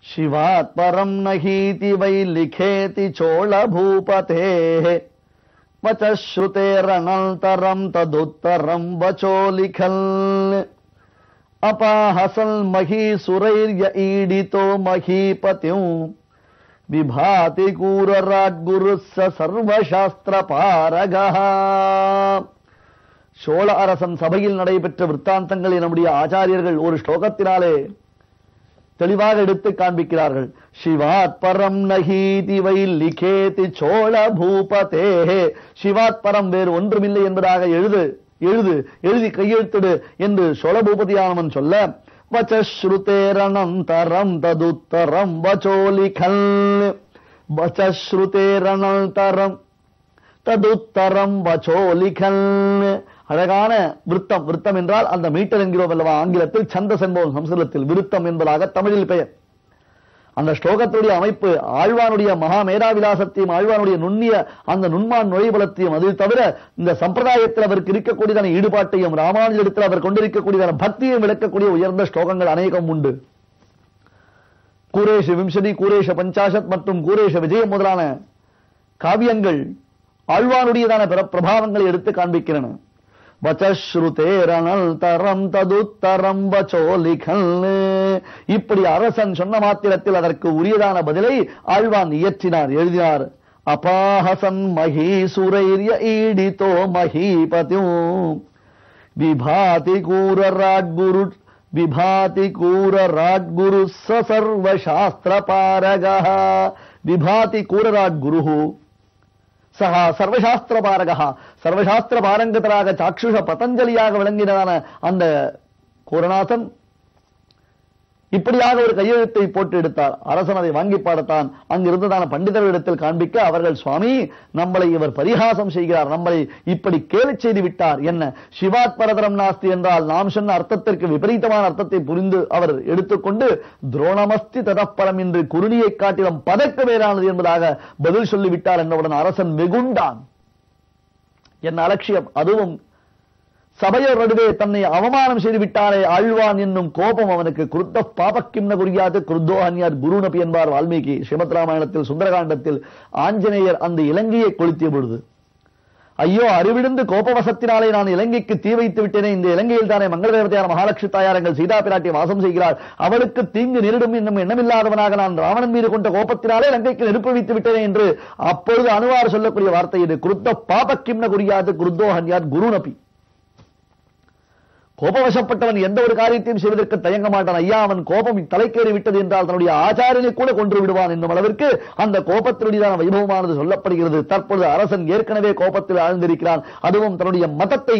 शिवात् परम् नहीति वै लिखेति चोळभूपतेः वचः श्रुतेरनन्तरम् तदुत्तरम् वचो लिखन् अपाहसन् महीसुरैर्य ईडितो महीपतिम् विभाति कूरराड्गुरुः स सर्वशास्त्रपारगः சோழ அரசன் சபையில் நடைபெற்ற விற்த்தாந்தங்களை நம்முடைய ஆச்சாரியர்கள் ஒரு ஸ்லோகத்தினாலே தெளிவாக எடுத்து காண்பிக்கிறார்கள் சிவாத் பரம் நகீதி வை லிகேதி சோழ பூபதே சிவாத் பரம் வேறு ஒன்றுமில்லை என்பதாக எழுது எழுது எழுதி கையெழுத்திடு என்று சோழ பூபதியானவன் சொல்ல வச்சஸ்ருதேரணந்தரம் ததுத்தரம் வச்சோலிகல் வச்சஸ்ருதேரணந்தரம் ததுத்தரம் வச்சோலிகல் அழகான விருத்தம் விருத்தம் என்றால் அந்த மீட்டர் என்கிறோம் அல்லவா ஆங்கிலத்தில் சந்தஸ் என்போம் சம்ஸ்கிருதத்தில் விருத்தம் என்பதாக தமிழில் பெயர் அந்த ஸ்லோகத்துடைய அமைப்பு ஆழ்வானுடைய மகா மேதாவிலாசத்தையும் ஆழ்வானுடைய நுண்ணிய அந்த நுண்மான் நுழைபலத்தையும் அதில் தவிர இந்த சம்பிரதாயத்தில் அவருக்கு இருக்கக்கூடியதான ஈடுபாட்டையும் ராமானுஜத்தில் அவர் கொண்டிருக்கக்கூடியதான பக்தியை விளக்கக்கூடிய உயர்ந்த ஸ்லோகங்கள் அநேகம் உண்டு கூரேஷ விம்சதி கூரேஷ பஞ்சாசத் மற்றும் கூரேஷ விஜயம் முதலான காவியங்கள் ஆழ்வானுடையதான பிற- பிரபாவங்களை எடுத்து காண்பிக்கிறன வச்சஸ்ருதேரணல்தரம் ததுத்தரம் வச்சோலிகல் இப்படி அரசன் சொன்ன மாத்திரத்தில் அதற்கு உரியதான பதிலை ஆழ்வான் இயற்றினார் எழுதினார் அபாஹசன் மகீசுரைர்ய ஈடிதோ மகீபதியும் விபாதி கூரராட்குரு விபாதி கூரராட்குரு ச சர்வசாஸ்திர பாரக விபாதி கூரராட்குரு சஹ சர்வசாஸ்திர பாரகா சர்வசாஸ்திர பாரங்கத்தராக சாக்ஷுஷ பதஞ்சலியாக விளங்கினதான அந்த குரநாதன் இப்படியாக ஒரு கையெழுத்தை போட்டு எடுத்தார் அரசன் அதை வாங்கி பாடத்தான் அங்கிருந்ததான பண்டிதர்களிடத்தில் காண்பிக்க அவர்கள் சுவாமி நம்மளை இவர் பரிகாசம் செய்கிறார் நம்மளை இப்படி கேலி செய்து விட்டார் என்ன சிவாத் பரதரம் நாஸ்தி என்றால் நாம் சொன்ன அர்த்தத்திற்கு விபரீதமான அர்த்தத்தை புரிந்து அவர் எடுத்துக்கொண்டு துரோணமஸ்தி ததப்பரம் என்று குருணியை காட்டிலும் பதக்க வேறானது என்பதாக பதில் சொல்லிவிட்டார் என்றவுடன் அரசன் வெகுண்டான் என் அலட்சியம் அதுவும் சபையோர் நடுவே தன்னை அவமானம் செய்து விட்டாரே ஆழ்வான் என்னும் கோபம் அவனுக்கு குருத்த பாபக்கிம்ன குறியாது குருத்தோ அந்யார் குருநபி என்பார் வால்மீகி ஸ்ரீமத் ராமாயணத்தில் சுந்தரகாண்டத்தில் ஆஞ்சநேயர் அந்த இலங்கையை கொளுத்திய பொழுது ஐயோ அறிவிழுந்து கோபவசத்தினாலே நான் இலங்கைக்கு தீ வைத்து விட்டேனே இந்த இலங்கையில் தானே மங்களதேவதையார் மகாலட்சுமி தாயார் எங்கள் சீதா பிராட்டி வாசம் செய்கிறார் அவளுக்கு தீங்கு நேரிடும் என்னும் எண்ணமில்லாதவனாக நான் ராவணன் மீது கொண்ட கோபத்தினாலே இலங்கைக்கு நெருப்பு வைத்து விட்டேனே என்று அப்பொழுது அனுவார் சொல்லக்கூடிய வார்த்தை இது குருத்த பாபக்கிம்ன குறியாது குருத்தோ ஹன்யார் குருநபி கோபவசப்பட்டவன் எந்த ஒரு காரியத்தையும் செய்வதற்கு தயங்க மாட்டான் ஐயா அவன் கோபம் தலைக்கேறி விட்டது என்றால் தன்னுடைய ஆச்சாரியனை கூட கொன்று விடுவான் என்னும் அளவிற்கு அந்த கோபத்தினுடையதான வைபவமானது சொல்லப்படுகிறது தற்பொழுது அரசன் ஏற்கனவே கோபத்தில் ஆழ்ந்திருக்கிறான் அதுவும் தன்னுடைய மதத்தை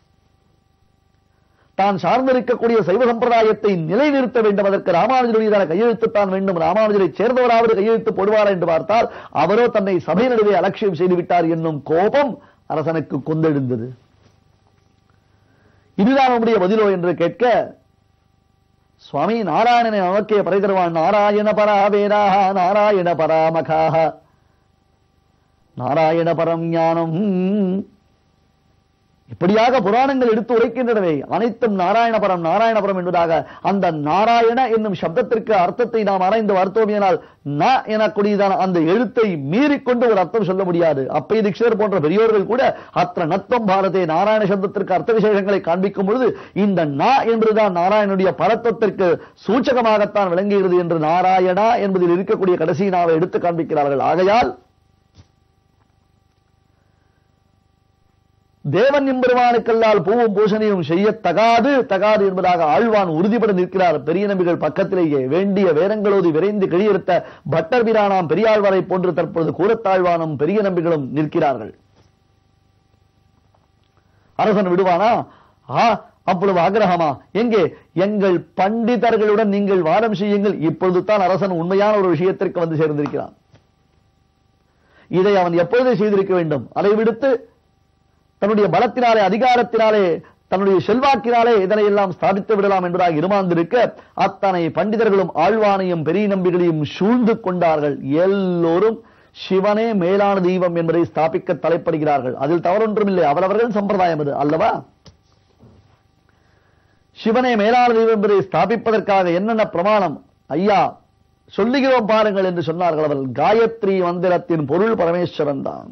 தான் சார்ந்திருக்கக்கூடிய சைவ சம்பிரதாயத்தை நிலைநிறுத்த வேண்டும் அதற்கு ராமானுஜருடையதான கையெழுத்து தான் வேண்டும் ராமானுஜரை சேர்ந்தவராவது கையெழுத்து போடுவார் என்று பார்த்தால் அவரோ தன்னை சபை நடுவே அலட்சியம் செய்து விட்டார் என்னும் கோபம் அரசனுக்கு கொந்தெழுந்தது இதுதான் நம்முடைய பதிலோ என்று கேட்க சுவாமி நாராயணனை நமக்கே பறை தருவான் நாராயண பரா வேதாக நாராயண பராமகாக நாராயண பரம் ஞானம் இப்படியாக புராணங்கள் எடுத்து உரைக்கின்றனவே அனைத்தும் நாராயணபரம் நாராயணபுரம் என்பதாக அந்த நாராயண என்னும் சப்தத்திற்கு அர்த்தத்தை நாம் ஆராய்ந்து பார்த்தோமியானால் ந எனக்கூடியதான அந்த எழுத்தை மீறிக்கொண்டு ஒரு அர்த்தம் சொல்ல முடியாது அப்பை தீட்சிதர் போன்ற பெரியோர்கள் கூட அத்த நத்தம் பாரதே நாராயண சப்தத்திற்கு அர்த்த விசேஷங்களை காண்பிக்கும் பொழுது இந்த ந என்பதுதான் நாராயணனுடைய பரத்தத்திற்கு சூச்சகமாகத்தான் விளங்குகிறது என்று நாராயணா என்பதில் இருக்கக்கூடிய கடைசி நாவை எடுத்து காண்பிக்கிறார்கள் ஆகையால் தேவன் எம்பெருமானுக்கல்லால் பூவும் பூசணையும் செய்ய தகாது தகாது என்பதாக ஆழ்வான் உறுதிபட நிற்கிறார் பெரிய நம்பிகள் பக்கத்திலேயே வேண்டிய வேரங்களோதி விரைந்து கிழியெடுத்த பட்டர் பிரானாம் பெரியாழ்வாரை போன்று தற்பொழுது கூரத்தாழ்வானும் பெரிய நம்பிகளும் நிற்கிறார்கள் அரசன் விடுவானா ஆ அப்பொழுது ஆகிரகமா எங்கே எங்கள் பண்டிதர்களுடன் நீங்கள் வாதம் செய்யுங்கள் இப்பொழுது தான் அரசன் உண்மையான ஒரு விஷயத்திற்கு வந்து சேர்ந்திருக்கிறான் இதை அவன் எப்பொழுதே செய்திருக்க வேண்டும் அதை விடுத்து தன்னுடைய பலத்தினாலே அதிகாரத்தினாலே தன்னுடைய செல்வாக்கினாலே இதனை எல்லாம் ஸ்தாபித்து விடலாம் என்பதாக இருமாந்திருக்க அத்தனை பண்டிதர்களும் ஆழ்வானையும் பெரிய நம்பிகளையும் சூழ்ந்து கொண்டார்கள் எல்லோரும் சிவனே மேலான தெய்வம் என்பதை ஸ்தாபிக்க தலைப்படுகிறார்கள் அதில் தவறொன்றும் இல்லை அவரவர்கள் சம்பிரதாயம் அது அல்லவா சிவனே மேலான தெய்வம் என்பதை ஸ்தாபிப்பதற்காக என்னென்ன பிரமாணம் ஐயா சொல்லுகிறோம் பாருங்கள் என்று சொன்னார்கள் அவர்கள் காயத்ரி மந்திரத்தின் பொருள் பரமேஸ்வரன் தான்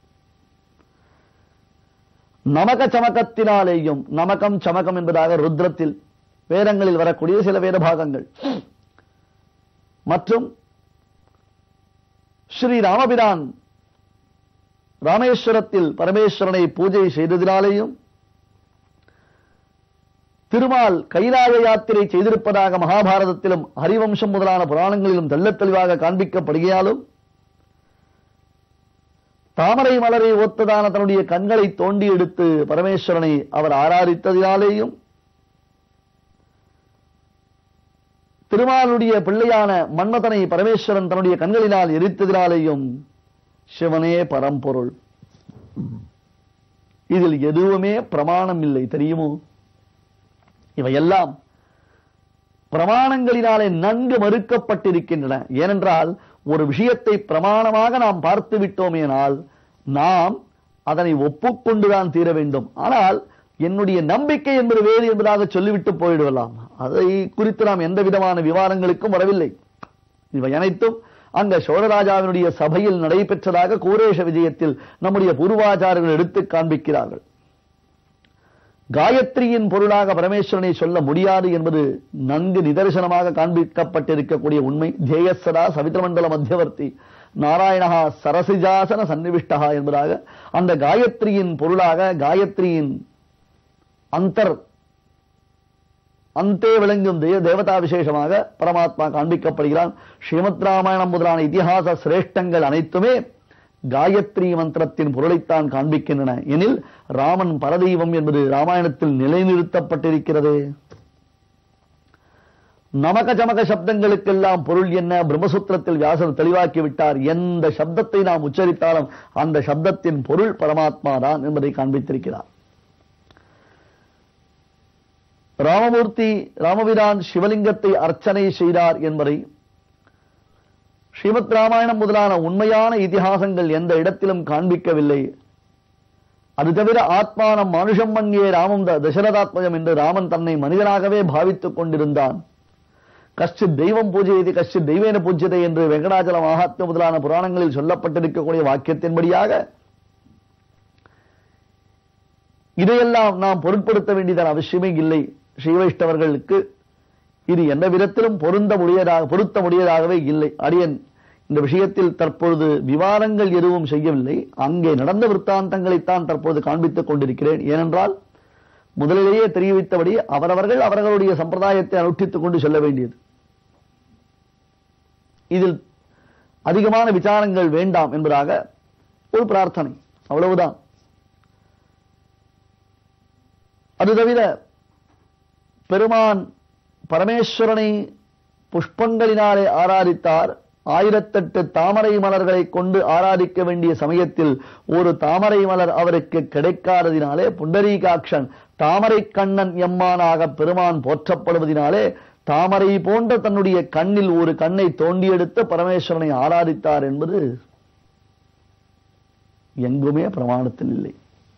நமக சமகத்தினாலேயும் நமகம் சமகம் என்பதாக ருத்ரத்தில் வேதங்களில் வரக்கூடிய சில வேத பாகங்கள் மற்றும் ஸ்ரீ ராமபிரான் ராமேஸ்வரத்தில் பரமேஸ்வரனை பூஜை செய்ததினாலேயும் திருமால் கைலாய யாத்திரை செய்திருப்பதாக மகாபாரதத்திலும் ஹரிவம்சம் முதலான புராணங்களிலும் தெள்ளத் தெளிவாக காண்பிக்கப்படுகையாலும் தாமரை மலரை ஒத்ததான தன்னுடைய கண்களை தோண்டி எடுத்து பரமேஸ்வரனை அவர் ஆராதித்ததினாலேயும் திருமாலுடைய பிள்ளையான மன்மதனை பரமேஸ்வரன் தன்னுடைய கண்களினால் எரித்ததினாலேயும் சிவனே பரம்பொருள் இதில் எதுவுமே பிரமாணம் இல்லை தெரியுமோ இவையெல்லாம் பிரமாணங்களினாலே நன்கு மறுக்கப்பட்டிருக்கின்றன ஏனென்றால் ஒரு விஷயத்தை பிரமாணமாக நாம் பார்த்து விட்டோமேனால் நாம் அதனை ஒப்புக்கொண்டுதான் தீர வேண்டும் ஆனால் என்னுடைய நம்பிக்கை என்பது வேறு என்பதாக சொல்லிவிட்டு போயிடுவலாம் அதை குறித்து நாம் எந்த விதமான விவாதங்களுக்கும் வரவில்லை இவை அனைத்தும் அங்க சோழராஜாவினுடைய சபையில் நடைபெற்றதாக கூரேஷ விஜயத்தில் நம்முடைய பூர்வாச்சாரர்கள் எடுத்து காண்பிக்கிறார்கள் காயத்ரியின் பொருளாக பரமேஸ்வரனை சொல்ல முடியாது என்பது நன்கு நிதர்சனமாக காண்பிக்கப்பட்டிருக்கக்கூடிய உண்மை தேயசரா சவிதமண்டல மத்தியவர்த்தி நாராயணஹா சரசிஜாசன சன்னிவிஷ்டா என்பதாக அந்த காயத்ரியின் பொருளாக காயத்ரியின் அந்தர் அந்தே விளங்கும் தேவ தேவதா விசேஷமாக பரமாத்மா காண்பிக்கப்படுகிறான் ஸ்ரீமத் ராமாயணம் முதலான இதிகாச சிரேஷ்டங்கள் அனைத்துமே காயத்ரி மந்திரத்தின் பொருளைத்தான் காண்பிக்கின்றன எனில் ராமன் பரதெய்வம் என்பது ராமாயணத்தில் நிலைநிறுத்தப்பட்டிருக்கிறது நமக ஜமக சப்தங்களுக்கெல்லாம் பொருள் என்ன பிரம்மசூத்திரத்தில் வியாசர் தெளிவாக்கி விட்டார் எந்த சப்தத்தை நாம் உச்சரித்தாலும் அந்த சப்தத்தின் பொருள் பரமாத்மா தான் என்பதை காண்பித்திருக்கிறார் ராமமூர்த்தி ராமபிரான் சிவலிங்கத்தை அர்ச்சனை செய்தார் என்பதை ஸ்ரீமத் ராமாயணம் முதலான உண்மையான இதிகாசங்கள் எந்த இடத்திலும் காண்பிக்கவில்லை அது தவிர ஆத்மானம் மனுஷம் மங்கே ராமம் த தசரதாத்மஜம் என்று ராமன் தன்னை மனிதனாகவே பாவித்துக் கொண்டிருந்தான் கஷ்டித் தெய்வம் பூஜையது கஷ்டித் தெய்வேன பூஜ்யதை என்று வெங்கடாச்சல மகாத்ம முதலான புராணங்களில் சொல்லப்பட்டிருக்கக்கூடிய வாக்கியத்தின்படியாக இதையெல்லாம் நாம் பொருட்படுத்த வேண்டியதான அவசியமே இல்லை ஸ்ரீவைஷ்ணவர்களுக்கு இது எந்த விதத்திலும் பொருந்த முடியதாக பொருத்த முடியதாகவே இல்லை அடியன் இந்த விஷயத்தில் தற்பொழுது விவாதங்கள் எதுவும் செய்யவில்லை அங்கே நடந்த விற்த்தாந்தங்களைத்தான் தற்பொழுது காண்பித்துக் கொண்டிருக்கிறேன் ஏனென்றால் முதலிலேயே தெரிவித்தபடி அவரவர்கள் அவர்களுடைய சம்பிரதாயத்தை அனுஷ்டித்துக் கொண்டு செல்ல வேண்டியது இதில் அதிகமான விசாரங்கள் வேண்டாம் என்பதாக ஒரு பிரார்த்தனை அவ்வளவுதான் அது தவிர பெருமான் பரமேஸ்வரனை புஷ்பங்களினாலே ஆராதித்தார் ஆயிரத்தெட்டு தாமரை மலர்களை கொண்டு ஆராதிக்க வேண்டிய சமயத்தில் ஒரு தாமரை மலர் அவருக்கு கிடைக்காததினாலே புண்டரீகாட்சன் தாமரை கண்ணன் எம்மானாக பெருமான் போற்றப்படுவதினாலே தாமரை போன்ற தன்னுடைய கண்ணில் ஒரு கண்ணை தோண்டி எடுத்து பரமேஸ்வரனை ஆராதித்தார் என்பது எங்குமே பிரமாணத்தில் இல்லை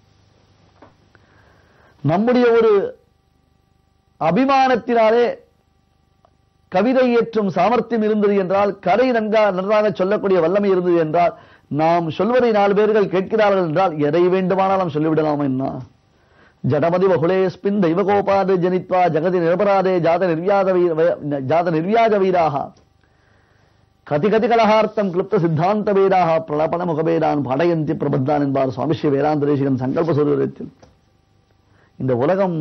நம்முடைய ஒரு அபிமானத்தினாலே கவிதை ஏற்றும் சாமர்த்தியம் இருந்தது என்றால் கதை நன்கா நன்றாக சொல்லக்கூடிய வல்லமை இருந்தது என்றால் நாம் சொல்வதை நாலு பேர்கள் கேட்கிறார்கள் என்றால் எதை வேண்டுமானாலும் சொல்லிவிடலாம் என்ன ஜடமதி வகுலேஸ்பின் தெய்வகோபாது ஜனித்வா ஜெகதி நிரபராதே ஜாத நிர்வியாத வீர ஜாத நிர்வியாஜ வீராக கதி கதி கலகார்த்தம் கிளிப்த சித்தாந்த வேதாக பிரளபன முகபேதான் படயந்தி பிரபத்தான் என்பார் சுவாமி ஸ்ரீ வேதாந்த தேசிகன் சங்கல்ப சுரூரத்தில் இந்த உலகம்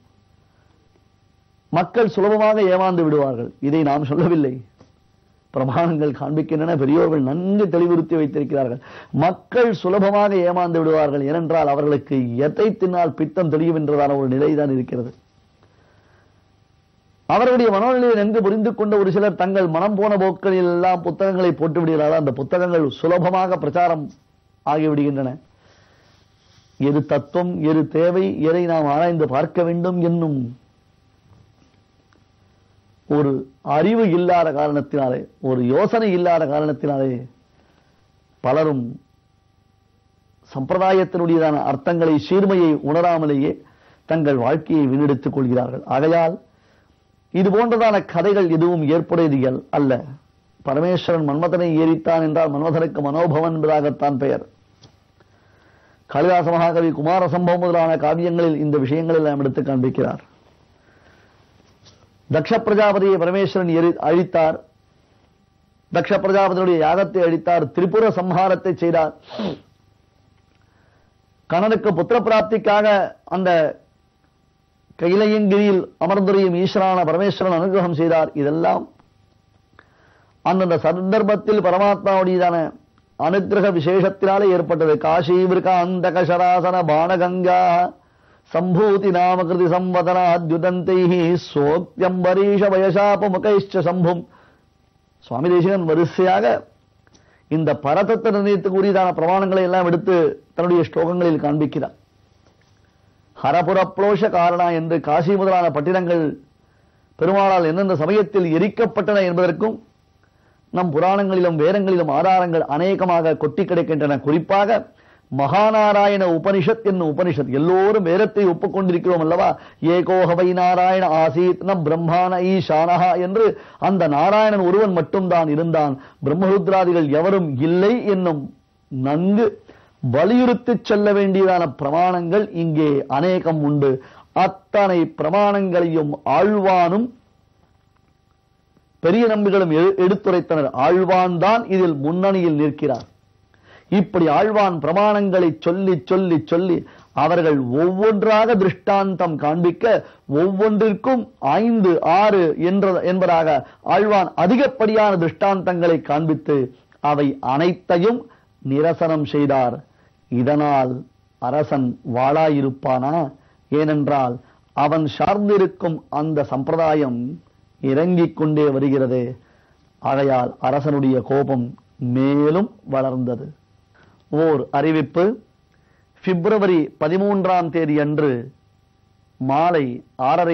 மக்கள் சுலபமாக ஏமாந்து விடுவார்கள் இதை நாம் சொல்லவில்லை பிரமாணங்கள் காண்பிக்கின்றன பெரியோர்கள் நன்கு தெளிவுறுத்தி வைத்திருக்கிறார்கள் மக்கள் சுலபமாக ஏமாந்து விடுவார்கள் ஏனென்றால் அவர்களுக்கு எதை தின்னால் பித்தம் தெளியும் என்றதான ஒரு நிலைதான் இருக்கிறது அவர்களுடைய மனோநிலையை நன்கு புரிந்து கொண்ட ஒரு சிலர் தங்கள் மனம் போன போக்களில் எல்லாம் புத்தகங்களை போட்டு விடுகிறார்கள் அந்த புத்தகங்கள் சுலபமாக பிரச்சாரம் ஆகிவிடுகின்றன எது தத்துவம் எது தேவை எதை நாம் ஆராய்ந்து பார்க்க வேண்டும் என்னும் ஒரு அறிவு இல்லாத காரணத்தினாலே ஒரு யோசனை இல்லாத காரணத்தினாலே பலரும் சம்பிரதாயத்தினுடையதான அர்த்தங்களை சீர்மையை உணராமலேயே தங்கள் வாழ்க்கையை வீணெடுத்துக் கொள்கிறார்கள் ஆகையால் இது போன்றதான கதைகள் எதுவும் ஏற்புடையது அல்ல பரமேஸ்வரன் மன்மதனை ஏறித்தான் என்றால் மன்மதனுக்கு மனோபவன் என்பதாகத்தான் பெயர் காளிதாச மகாகவி குமார சம்பவம் முதலான காவியங்களில் இந்த விஷயங்கள் எல்லாம் எடுத்து காண்பிக்கிறார் தக்ஷ பிரஜாபதியை பரமேஸ்வரன் எரி- அழித்தார் தக்ஷ பிரஜாபதியுடைய யாகத்தை அழித்தார் திரிபுர சம்ஹாரத்தை செய்தார் கணனுக்கு புத்திர பிராப்திக்காக அந்த கையிலையங்கிரியில் அமர்ந்துரையும் ஈஸ்வரான பரமேஸ்வரன் அனுகிரகம் செய்தார் இதெல்லாம் அந்தந்த சந்தர்ப்பத்தில் பரமாத்மாவுடையதான அனுகிரக விசேஷத்தினாலே ஏற்பட்டது காஷி விருகாந்த கஷராசன பானகங்கா சம்பூதி நாமகிருதி சம்பதனாத்யுதந்தை சோக்தியம்பரீஷ வயசாபமுகைஷ்ட சம்பும் சுவாமி தேசிகன் வரிசையாக இந்த பரதத்தை நிர்ணயித்துக்கு உரியதான பிரமாணங்களை எல்லாம் எடுத்து தன்னுடைய ஸ்லோகங்களில் காண்பிக்கிறார் ஹரபுரப்ளோஷ காரணா என்று காசி முதலான பட்டினங்கள் பெருமாளால் எந்தெந்த சமயத்தில் எரிக்கப்பட்டன என்பதற்கும் நம் புராணங்களிலும் வேதங்களிலும் ஆதாரங்கள் அநேகமாக கொட்டி கிடைக்கின்றன குறிப்பாக மகாநாராயண உபனிஷத் என்னும் உபனிஷத் எல்லோரும் வேதத்தை ஒப்புக்கொண்டிருக்கிறோம் அல்லவா ஏகோஹவை நாராயண ஆசீத் ந பிரம்மான ஈசானஹா என்று அந்த நாராயணன் ஒருவன் மட்டும்தான் இருந்தான் பிரம்மருத்ராதிகள் எவரும் இல்லை என்னும் நன்கு வலியுறுத்திச் செல்ல வேண்டியதான பிரமாணங்கள் இங்கே அநேகம் உண்டு அத்தனை பிரமாணங்களையும் ஆழ்வானும் பெரிய நம்பிகளும் எ- எடுத்துரைத்தனர் ஆழ்வான் தான் இதில் முன்னணியில் நிற்கிறார் இப்படி ஆழ்வான் பிரமாணங்களை சொல்லி சொல்லி சொல்லி அவர்கள் ஒவ்வொன்றாக திருஷ்டாந்தம் காண்பிக்க ஒவ்வொன்றிற்கும் ஐந்து ஆறு என்ற என்பதாக ஆழ்வான் அதிகப்படியான திருஷ்டாந்தங்களை காண்பித்து அவை அனைத்தையும் நிரசனம் செய்தார் இதனால் அரசன் வாழாயிருப்பானா ஏனென்றால் அவன் சார்ந்திருக்கும் அந்த சம்பிரதாயம் இறங்கிக் கொண்டே வருகிறது ஆகையால் அரசனுடைய கோபம் மேலும் வளர்ந்தது ஓர் அறிவிப்பு பிப்ரவரி பதிமூன்றாம் தேதி அன்று மாலை ஆறரை